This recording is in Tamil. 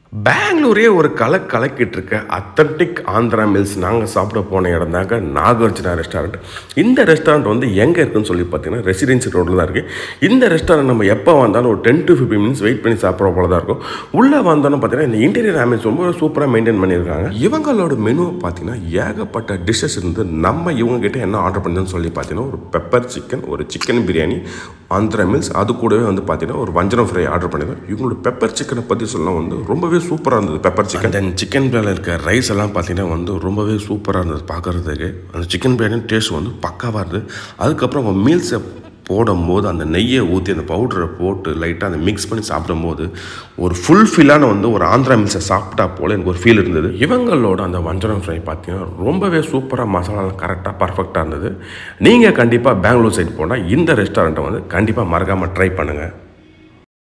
பெங்களூரே ஒரு கலை கலக்கிட்டு இருக்க அத்தன்டிக் ஆந்திரா மில்ஸ் நாங்கள் சாப்பிட போன இடம் தாங்க நாகார்ஜுனா ரெஸ்டாரண்ட் இந்த ரெஸ்டாரண்ட் வந்து எங்கே இருக்குன்னு சொல்லி பார்த்தீங்கன்னா ரெசிடென்சி ரோட்டில் தான் இருக்குது இந்த ரெஸ்டாரண்ட் நம்ம எப்போ வந்தாலும் ஒரு ten to fifteen minutes wait பண்ணி சாப்பிட்ற போல தான் இருக்கும் உள்ளே வந்தோன்னு பார்த்தீங்கன்னா இந்த இன்டீரியர் ஆம்பியன்ஸ் ரொம்ப சூப்பராக மெயின்டைன் பண்ணியிருக்காங்க இவங்களோட மெனு பார்த்தீங்கன்னா ஏகப்பட்ட டிஷ்ஷஸ் இருந்து நம்ம இவங்க கிட்ட என்ன ஆர்டர் பண்ணணும்னு சொல்லி பார்த்தீங்கன்னா ஒரு பெப்பர் சிக்கன் ஒரு சிக்கன் பிரியாணி ஆந்திரா மில்ஸ் அது கூடவே வந்து பார்த்தீங்கன்னா ஒரு வஞ்சரம் ஃப்ரை ஆர்டர் பண்ணியிருந்தோம் இவங்களோட பெப்பர் சிக்கனை பற்றி சொல்லலாம் வந்து ரொம்பவே சூப்பராக இருந்தது பெப்பர் சிக்கன் தென் சிக்கன் பிரியாணியில் இருக்க ரைஸ் எல்லாம் பார்த்தீங்கன்னா வந்து ரொம்பவே சூப்பராக இருந்தது பார்க்குறதுக்கு அந்த சிக்கன் பிரியாணி டேஸ்ட் வந்து பக்காவாக இருந்தது அதுக்கப்புறம் அவங்க மீல்ஸை போடும்போது அந்த நெய்யை ஊற்றி அந்த பவுடரை போட்டு லைட்டாக அந்த மிக்ஸ் பண்ணி சாப்பிடும்போது ஒரு ஃபுல்ஃபில்லான வந்து ஒரு ஆந்திரா மில்ஸை சாப்பிட்டா போல் எனக்கு ஒரு ஃபீல் இருந்தது இவங்களோட அந்த வஞ்சரம் ஃப்ரை பார்த்தீங்கன்னா ரொம்பவே சூப்பராக மசாலாலாம் கரெக்டாக பர்ஃபெக்டாக இருந்தது நீங்கள் கண்டிப்பாக பெங்களூர் சைடு போனால் இந்த ரெஸ்டாரண்ட்டை வந்து கண்டிப்பாக மறக்காமல் ட்ரை பண்ணுங்கள்